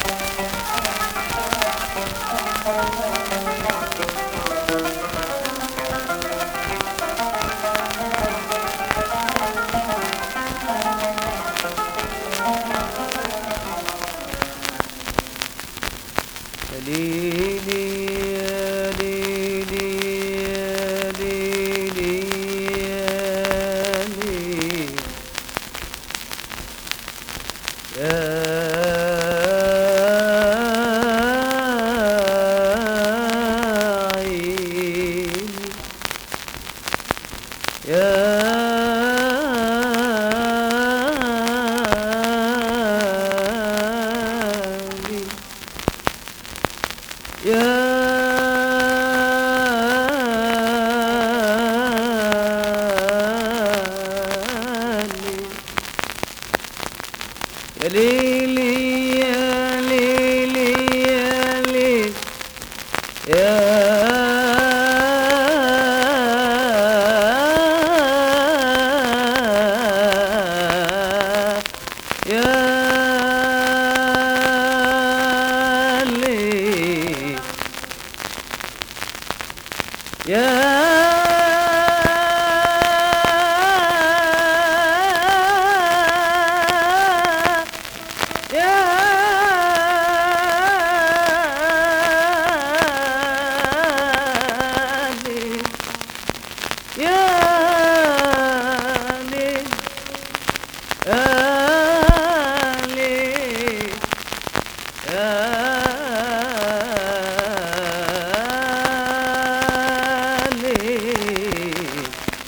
يا ليلي يا ليلي يا ليلي يا ليلي يا عيني يا ليلي يا ليلي يا ليلي يا ليلي يا يا ليلي يا يا ليل يا ليل يا ليل يا ليل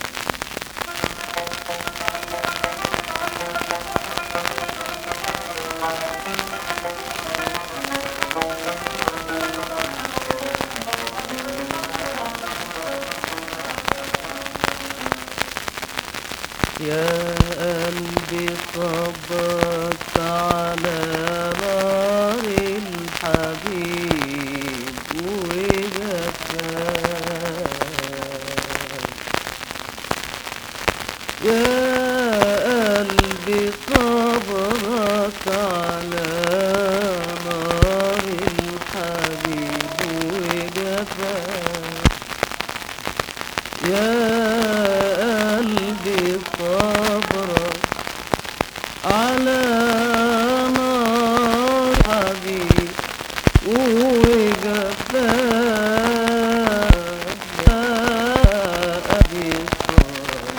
يا قلبي صبرك على نار الحبيب وجفاك يا قلبي صبرك على نار الحبيب وجفاك يا قلبي صبرك على نار حبيب وجفاك يا قلبي صبرك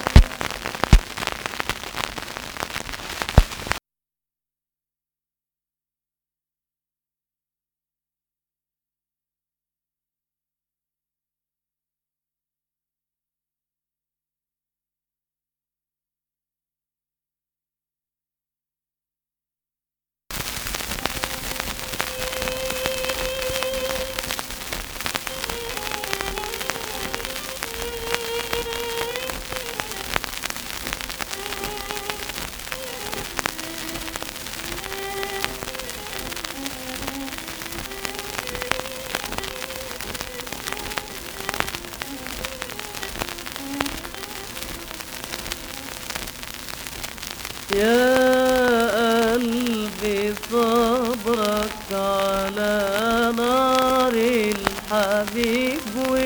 يا قلبي صبرك على نار الحبيب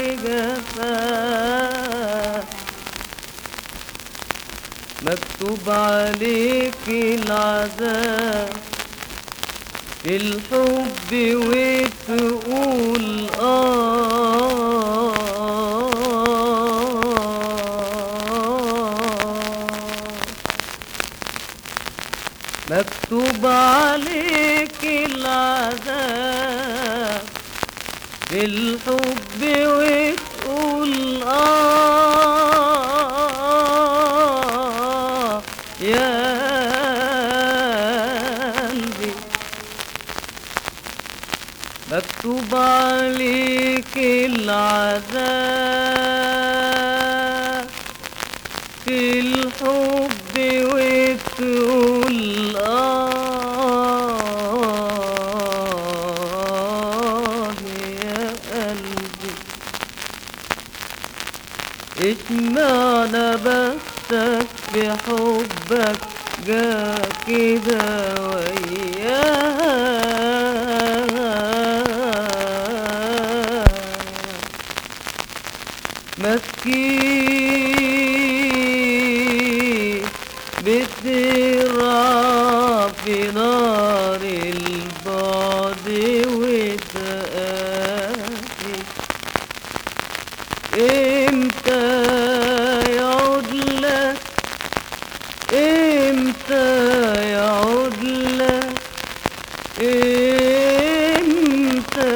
وجفاك مكتوب عليك العذاب في الحب وتقول آه مكتوب عليك العذاب في الحب وتقول آه يا قلبي مكتوب عليك العذاب في الحب وتقول آه يا قلبي اشمعنى بختك في حبك جا كده وياك في نار البعد وتقاسي امتى يعود لك امتى يعود لك امتى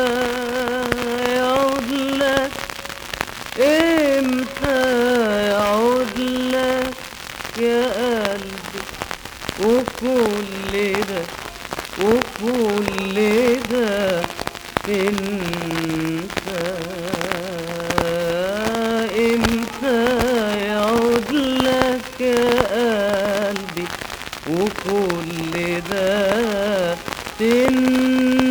يعود لك امتى يعود لك يا قلبي وكل ده وكل ده انت امتى يعود لك يا قلبي وكل ده تنسى